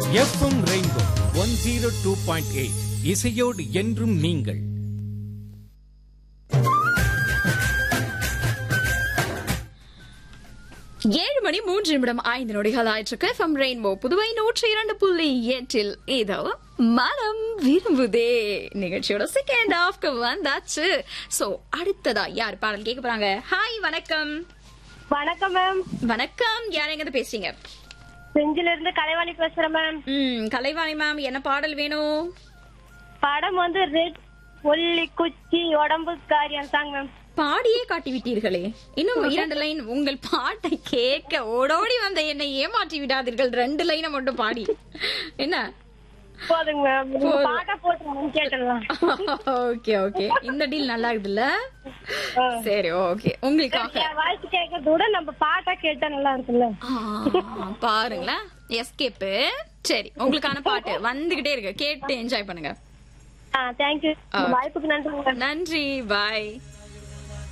FM rainbow one zero two point eight இசையோடு என்றும் நீங்கள் ஏழு மணி மூன்று நிமிடம் ஐந்து நொடிகள் ஆயிற்றுக்கு எஃப்எம் ரெயின்போ புதுவை நூற்றி இரண்டு புள்ளி எட்டில் இதோ மனம் விரும்புதே நிகழ்ச்சியோட செகண்ட் ஹாஃப்க்கு வந்தாச்சு சோ அடுத்ததா யார் பாடல் கேட்க போறாங்க ஹாய் வணக்கம் வணக்கம் மேம் வணக்கம் யார் எங்க பேசுறீங்க செஞ்சில இருந்து கலைவாணி பேசுறேன் மேம் ம் கலைவாணி மேம் என்ன பாடல் வேணும் படம் வந்து ரெட் ஒல்லி குச்சி உடம்பு காரியம் சாங் மேம் பாடியே காட்டி விட்டீர்களே இன்னும் இரண்டு லைன் உங்கள் பாட்டை கேட்க ஓடோடி வந்த என்னை ஏமாற்றி விடாதீர்கள் ரெண்டு லைனை மட்டும் பாடி என்ன போதுங்க மேம் நீங்க போதும். பாட்டா போட்டு கேட்டலாம் ஓகே ஓகே இந்த டீல் நல்லா இருக்குதுல்ல சரி ஓகே உங்களுக்காக என் வாய்ஸ் கேட்கறத விட நம்ம பாட்டா கேட்டா நல்லா இருக்குல்ல ஆ, பாருங்களேன் எஸ்கேப்பு சரி உங்களுக்கான பாட்டு வந்துகிட்டே இருக்கு கேட்டு என்ஜாய் பண்ணுங்க ஆ தேங்க்யூ ஆ. வாய்ப்புக்கு நன்றி மேம் நன்றி பாய்